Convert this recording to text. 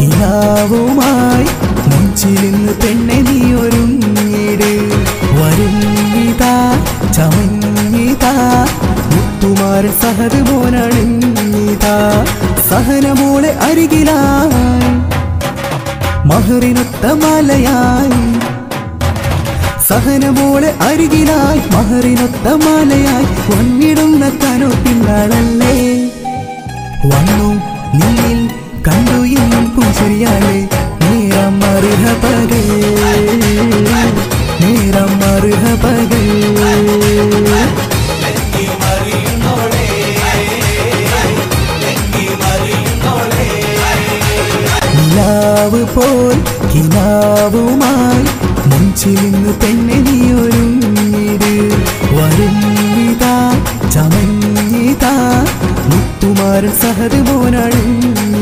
കിനാവുമായി മുഞ്ചിലിന്ന് പെണ്ണെ നീ ഒരുങ്ങിട് വരുങ്ങിതാ ചമഞ്ഞിതാ മുത്തുമാരൻ സഹത് മോനണിഞ്ഞിതാ സഹനമോളെ അരികിലായി മഹറിനൊത്ത മാലയായി സഹനമോളെ അരികിലായി മഹറിനൊത്ത മാലയായി വന്നിടുന്ന കനോപ്പിന്നാളല്ലേ വന്നു നിന്നിൽ കണ്ടു എന്നും പൂശരിയാളെ നേരം മറുഹ പകൽ നേരം മറുഹ പകൽ നിലാവ് പോൽ കിനാവുമായി മുഞ്ചിലിന്ന് പെണ്ണെ നീ ഒരുങ്ങിട് വരുന്നിതാ ചമഞ്ഞിതാ മുത്തുമാരൻ സഹത് മോനണിഞ്ഞിതാ